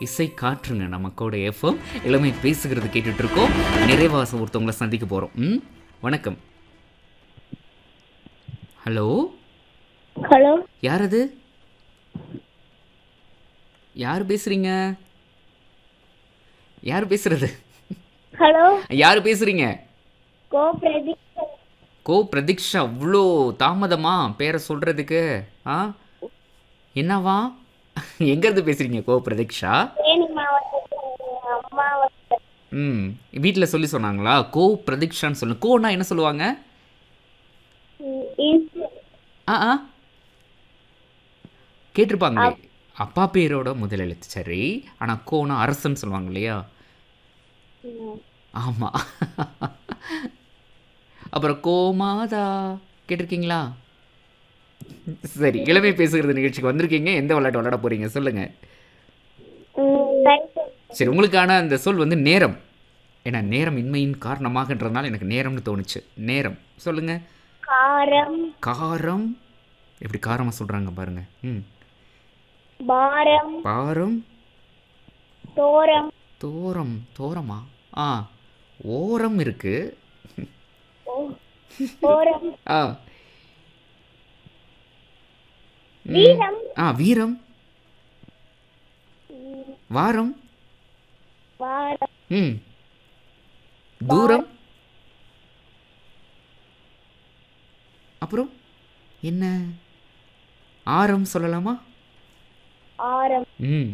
இசை காற்றுங்க நமக்கோட எஃப்எம் இளமை பேசுகிறது கேட்டுட்டு இருக்கோம் நிறைவாசம் ஒருத்தவங்களை சந்திக்க போகிறோம் ம் வணக்கம் ஹலோ ஹலோ யார் அது யார் பேசுறீங்க யார் பேசுறது ஹலோ யார் பேசுறீங்க கோ பிரதீப் கோ பிரதீக்ஷா அவ்வளோ தாமதமா பேரை சொல்றதுக்கு ஆ என்னவா எங்கேருந்து பேசுறீங்க கோ பிரதீக்ஷா தேனி மாவட்டத்தில் அம்மா வந்து ம் வீட்டில் சொல்லி சொன்னாங்களா கோ பிரதீக்ஷான்னு சொல்லு கோனா என்ன சொல்லுவாங்க ஆ ஆ கேட்டிருப்பாங்களே அப்பா பேரோட முதல் எழுத்து சரி ஆனால் கோனா அரசன் சொல்லுவாங்க இல்லையா ஆமாம் அப்புறம் கோமாதா கேட்டிருக்கீங்களா சரி இளமை பேசுகிறது நிகழ்ச்சிக்கு வந்திருக்கீங்க எந்த விளையாட்டு விளையாட போறீங்க சொல்லுங்க சரி உங்களுக்கான அந்த சொல் வந்து நேரம் ஏன்னா நேரம் இன்மையின் காரணமாகன்றதுனால எனக்கு நேரம்னு தோணுச்சு நேரம் சொல்லுங்க காரம் காரம் எப்படி காரமாக சொல்கிறாங்க பாருங்க ம் பாரம் பாரம் தோரம் தோரம் தோரமா ஆ ஓரம் இருக்கு ஓரம் ஆ ம். வீரம் ஆ வீரம் வாரம் வாரம் ம் தூரம் அப்புறம் என்ன ஆரம் சொல்லலாமா ஆரம் ம்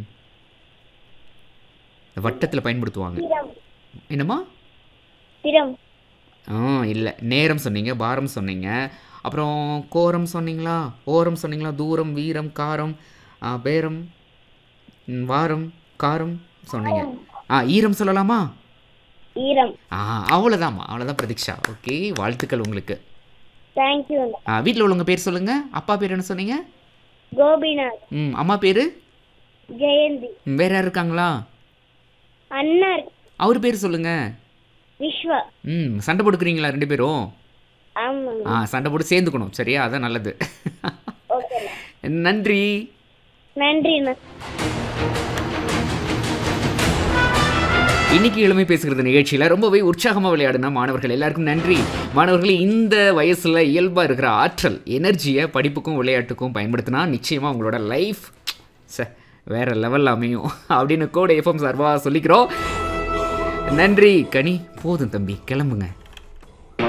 வட்டத்தில் பயன்படுத்துவாங்க திரம் என்னம்மா திரம் ஆ இல்லை நேரம் சொன்னீங்க பாரம் சொன்னீங்க அப்புறம் கோரம் சொன்னீங்களா ஓரம் சொன்னீங்களா தூரம் வீரம் காரம் ஆ, பேரம் ம், வாரம் காரம் சொன்னீங்க ஆ ஈரம் சொல்லலாமா ஈரம் ஆ அவ்வளோதாம்மா அவ்வளோதான் பிரதீக்ஷா ஓகே வாழ்த்துக்கள் உங்களுக்கு தேங்க்யூ வீட்டில் உள்ளவங்க பேர் சொல்லுங்கள் அப்பா பேர் என்ன சொன்னீங்க கோபிநாத் ம் அம்மா பேர் ஜெயந்தி வேற யார் இருக்காங்களா அண்ணர் அவர் பேர் சொல்லுங்கள் விஸ்வா ம் சண்டை போட்டுக்கிறீங்களா ரெண்டு பேரும் ஆமாங்க ஆ சண்டை போட்டு சேர்ந்துக்கணும் சரியா அதான் நல்லது ஓகே நன்றி நன்றிண்ணா இன்னைக்கு இளமை பேசுகிறது நிகழ்ச்சியில் ரொம்பவே உற்சாகமாக விளையாடின மாணவர்கள் எல்லாருக்கும் நன்றி மாணவர்களே இந்த வயசில் இயல்பாக இருக்கிற ஆற்றல் எனர்ஜியை படிப்புக்கும் விளையாட்டுக்கும் பயன்படுத்தினா நிச்சயமாக உங்களோட லைஃப் ச வேற லெவலில் அமையும் அப்படின்னு கோடை எஃப்எம் சார்பாக சொல்லிக்கிறோம் நன்றி கனி போதும் தம்பி கிளம்புங்க